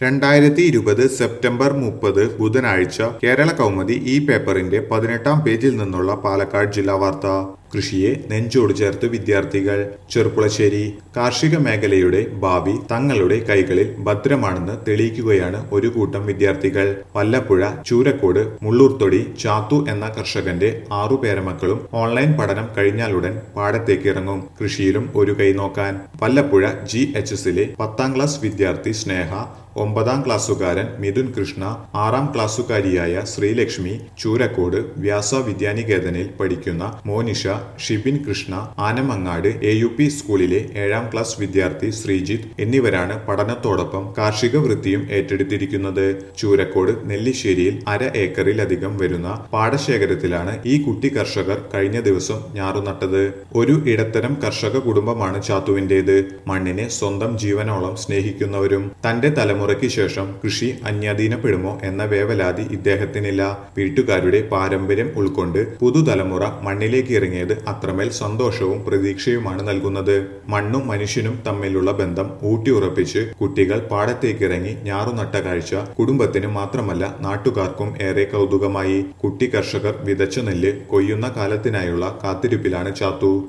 രണ്ടായിരത്തി ഇരുപത് സെപ്റ്റംബർ മുപ്പത് ബുധനാഴ്ച കേരള കൗമുദി ഈ പേപ്പറിന്റെ പതിനെട്ടാം പേജിൽ നിന്നുള്ള പാലക്കാട് ജില്ലാ വാർത്ത കൃഷിയെ നെഞ്ചോട് ചേർത്ത് വിദ്യാർത്ഥികൾ ചെറുപ്പുളശ്ശേരി കാർഷിക മേഖലയുടെ ഭാവി തങ്ങളുടെ കൈകളിൽ ഭദ്രമാണെന്ന് തെളിയിക്കുകയാണ് ഒരു കൂട്ടം വിദ്യാർത്ഥികൾ വല്ലപ്പുഴ ചൂരക്കോട് മുള്ളൂർത്തൊടി ചാത്തു എന്ന കർഷകന്റെ ആറു പേരമക്കളും ഓൺലൈൻ പഠനം കഴിഞ്ഞാലുടൻ പാടത്തേക്ക് ഇറങ്ങും കൃഷിയിലും ഒരു കൈ നോക്കാൻ വല്ലപ്പുഴ ജി എച്ച് എസിലെ പത്താം ക്ലാസ് വിദ്യാർത്ഥി സ്നേഹ ഒമ്പതാം ക്ലാസ്സുകാരൻ മിഥുൻ കൃഷ്ണ ആറാം ക്ലാസ്സുകാരിയായ ശ്രീലക്ഷ്മി ചൂരക്കോട് വ്യാസ വിദ്യാനികേതനിൽ പഠിക്കുന്ന Monisha Shibin Krishna Anamangad A U P സ്കൂളിലെ ഏഴാം ക്ലാസ് വിദ്യാർത്ഥി ശ്രീജിത്ത് എന്നിവരാണ് പഠനത്തോടൊപ്പം കാർഷിക വൃത്തിയും ഏറ്റെടുത്തിരിക്കുന്നത് ചൂരക്കോട് നെല്ലിശ്ശേരിയിൽ അര ഏക്കറിലധികം വരുന്ന പാടശേഖരത്തിലാണ് ഈ കുട്ടി കർഷകർ കഴിഞ്ഞ ദിവസം ഞാറുനട്ടത് ഒരു ഇടത്തരം കർഷക കുടുംബമാണ് ചാത്തുവിന്റേത് മണ്ണിനെ സ്വന്തം ജീവനോളം സ്നേഹിക്കുന്നവരും തന്റെ തലമുറയ്ക്ക് ശേഷം കൃഷി അന്യാധീനപ്പെടുമോ എന്ന വേവലാതി ഇദ്ദേഹത്തിനില്ല വീട്ടുകാരുടെ പാരമ്പര്യം ഉൾക്കൊണ്ട് പുതുതലമുറ മണ്ണിലേക്ക് ഇറങ്ങിയത് അത്രമേൽ സന്തോഷവും പ്രതീക്ഷയുമാണ് നൽകുന്നത് മണ്ണും മനുഷ്യനും തമ്മിലുള്ള ബന്ധം ഊട്ടിയുറപ്പിച്ച് കുട്ടികൾ പാടത്തേക്കിറങ്ങി ഞാറുനട്ട കാഴ്ച കുടുംബത്തിന് മാത്രമല്ല നാട്ടുകാർക്കും ഏറെ കൗതുകമായി കുട്ടി കർഷകർ വിതച്ച നെല്ല് കൊയ്യുന്ന കാലത്തിനായുള്ള കാത്തിരിപ്പിലാണ് ചാത്തു